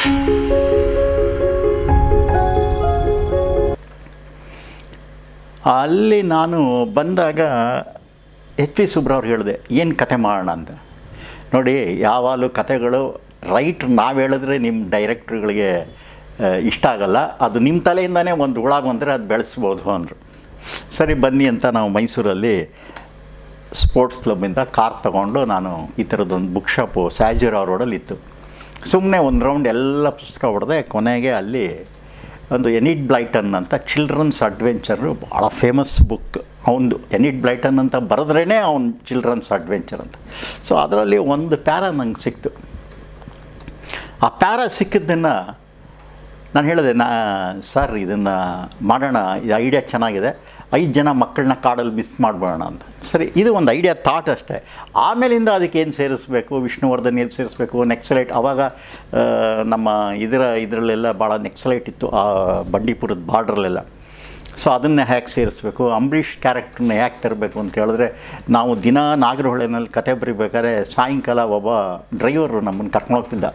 ಅಲ್ಲಿ ನಾನು ಬಂದಾಗ ಎಚ್ ವಿ ಸುಬ್ರವ್ರು ಹೇಳಿದೆ ಏನು ಕತೆ ಮಾಡೋಣ ಅಂತ ನೋಡಿ ಯಾವಾಗಲೂ ಕತೆಗಳು ರೈಟ್ ನಾವು ಹೇಳಿದ್ರೆ ನಿಮ್ಮ ಡೈರೆಕ್ಟ್ರುಗಳಿಗೆ ಆ, ಇಷ್ಟ ಆಗಲ್ಲ ಅದು ನಿಮ್ಮ ತಲೆಯಿಂದನೇ ಒಂದು ಹುಳ ಬಂದರೆ ಅದು ಬೆಳೆಸ್ಬೋದು ಅಂದರು ಸರಿ ಬನ್ನಿ ಅಂತ ನಾವು ಮೈಸೂರಲ್ಲಿ ಸ್ಪೋರ್ಟ್ಸ್ ಕ್ಲಬ್ಬಿಂದ ಕಾರ್ ತೊಗೊಂಡು ನಾನು ಈ ಥರದ್ದೊಂದು ಬುಕ್ ಶಾಪು ಸ್ಯಾಜುರಾ ರೋಡಲ್ಲಿ ಇತ್ತು ಸುಮ್ಮನೆ ಒಂದು ರೌಂಡ್ ಎಲ್ಲ ಪುಸ್ತಕ ಹೊಡೆದೆ ಕೊನೆಗೆ ಅಲ್ಲಿ ಒಂದು ಎನಿಟ್ ಬ್ಲೈಟನ್ ಅಂತ ಚಿಲ್ಡ್ರನ್ಸ್ ಅಡ್ವೆಂಚರು ಭಾಳ ಫೇಮಸ್ ಬುಕ್ ಅವನದು ಎನಿಟ್ ಬ್ಲೈಟನ್ ಅಂತ ಬರೆದ್ರೇ ಅವ್ನು ಚಿಲ್ಡ್ರನ್ಸ್ ಅಡ್ವೆಂಚರ್ ಅಂತ ಸೊ ಅದರಲ್ಲಿ ಒಂದು ಪ್ಯಾರ ನಂಗೆ ಸಿಕ್ತು ಆ ಪ್ಯಾರ ಸಿಕ್ಕಿದ್ದನ್ನು ನಾನು ಹೇಳಿದೆ ನಾ ಸರ್ ಇದನ್ನು ಮಾಡೋಣ ಇದು ಐಡಿಯಾ ಚೆನ್ನಾಗಿದೆ ಐದು ಜನ ಮಕ್ಕಳನ್ನ ಕಾಡಲ್ಲಿ ಮಿಸ್ ಮಾಡಬೇಡ ಅಂತ ಸರಿ ಇದು ಒಂದು ಐಡಿಯಾ ಥಾಟ್ ಅಷ್ಟೇ ಆಮೇಲಿಂದ ಅದಕ್ಕೆ ಏನು ಸೇರಿಸ್ಬೇಕು ವಿಷ್ಣುವರ್ಧನ್ ಏನು ಸೇರಿಸ್ಬೇಕು ನೆಕ್ಸಲೈಟ್ ಆವಾಗ ಆ, ನಮ್ಮ ಇದರ ಇದರಲ್ಲೆಲ್ಲ ಭಾಳ ನೆಕ್ಸಲೈಟ್ ಇತ್ತು ಆ ಬಂಡೀಪುರದ ಬಾರ್ಡ್ರಲ್ಲೆಲ್ಲ ಸೊ ಅದನ್ನೇ ಹೇಗೆ ಸೇರಿಸ್ಬೇಕು ಅಂಬರೀಷ್ ಕ್ಯಾರೆಕ್ಟ್ರನ್ನ ಯಾಕೆ ತರಬೇಕು ಅಂತ ಹೇಳಿದ್ರೆ ನಾವು ದಿನ ನಾಗರಹೊಳೆನಲ್ಲಿ ಕತೆ ಬರಿಬೇಕಾದ್ರೆ ಸಾಯಂಕಾಲ ಒಬ್ಬ ಡ್ರೈವರು ನಮ್ಮನ್ನು ಕರ್ಕೊಂಡು ಹೋಗ್ತಿದ್ದ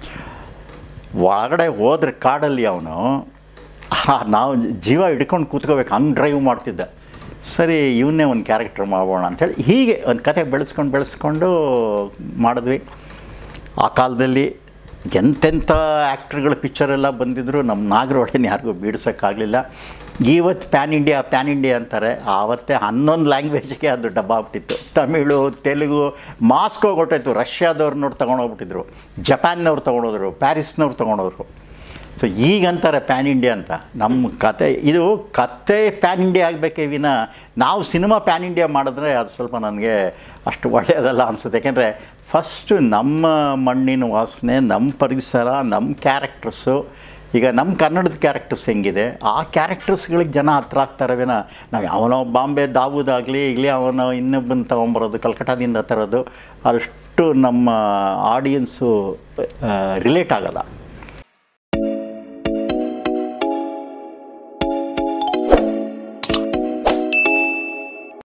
ಒಳಗಡೆ ಹೋದ್ರೆ ಕಾಡಲ್ಲಿ ಅವನು ನಾವು ಜೀವ ಹಿಡ್ಕೊಂಡು ಕೂತ್ಕೋಬೇಕು ಹಂಗೆ ಡ್ರೈವ್ ಮಾಡ್ತಿದ್ದ ಸರಿ ಇವನ್ನೇ ಒಂದು ಕ್ಯಾರೆಕ್ಟರ್ ಮಾಡೋಣ ಅಂಥೇಳಿ ಹೀಗೆ ಒಂದು ಕತೆ ಬೆಳೆಸ್ಕೊಂಡು ಬೆಳೆಸ್ಕೊಂಡು ಮಾಡಿದ್ವಿ ಆ ಕಾಲದಲ್ಲಿ ಎಂತೆಂಥ ಆ್ಯಕ್ಟ್ರ್ಗಳ ಪಿಕ್ಚರೆಲ್ಲ ಬಂದಿದ್ದರು ನಮ್ಮ ನಾಗರೊಳನ ಯಾರಿಗೂ ಬೀಡ್ಸೋಕ್ಕಾಗಲಿಲ್ಲ ಇವತ್ತು ಪ್ಯಾನ್ ಇಂಡಿಯಾ ಪ್ಯಾನ್ ಇಂಡಿಯಾ ಅಂತಾರೆ ಆವತ್ತೇ ಹನ್ನೊಂದು ಲ್ಯಾಂಗ್ವೇಜ್ಗೆ ಅದು ಡಬ್ಬ ಆಗ್ಬಿಟ್ಟಿತ್ತು ತಮಿಳು ತೆಲುಗು ಮಾಸ್ಕೋ ಹೊಟ್ಟೋಯ್ತು ರಷ್ಯಾದವ್ರನ್ನವ್ರು ತೊಗೊಂಡೋಗ್ಬಿಟ್ಟಿದ್ರು ಜಪಾನ್ನವ್ರು ತೊಗೊಂಡೋದ್ರು ಪ್ಯಾರಿಸ್ನವ್ರು ತೊಗೊಂಡೋದ್ರು ಸೊ ಈಗ ಅಂತಾರೆ ಪ್ಯಾನ್ ಇಂಡಿಯಾ ಅಂತ ನಮ್ಮ ಕತೆ ಇದು ಕತೆ ಪ್ಯಾನ್ ಇಂಡಿಯಾ ಆಗಬೇಕೇ ವಿನ ನಾವು ಸಿನಿಮಾ ಪ್ಯಾನ್ ಇಂಡಿಯಾ ಮಾಡಿದ್ರೆ ಅದು ಸ್ವಲ್ಪ ನನಗೆ ಅಷ್ಟು ಒಳ್ಳೆಯದಲ್ಲ ಅನಿಸುತ್ತೆ ಯಾಕೆಂದರೆ ಫಸ್ಟು ನಮ್ಮ ಮಣ್ಣಿನ ವಾಸನೆ ನಮ್ಮ ಪರಿಸರ ನಮ್ಮ ಕ್ಯಾರೆಕ್ಟರ್ಸು ಈಗ ನಮ್ಮ ಕನ್ನಡದ ಕ್ಯಾರೆಕ್ಟರ್ಸ್ ಹೆಂಗಿದೆ ಆ ಕ್ಯಾರೆಕ್ಟರ್ಸ್ಗಳಿಗೆ ಜನ ಹತ್ರ ಆಗ್ತಾರೆ ವಿನ ನಾವು ಯಾವನೋ ಬಾಂಬೆ ದಾವೂದಾಗಲಿ ಇಲ್ಲಿ ಅವನೋ ಇನ್ನೊಬ್ಬನ ತೊಗೊಂಬರೋದು ಕಲ್ಕಟ್ಟಾದಿಂದ ತರೋದು ಅಷ್ಟು ನಮ್ಮ ಆಡಿಯನ್ಸು ರಿಲೇಟ್ ಆಗಲ್ಲ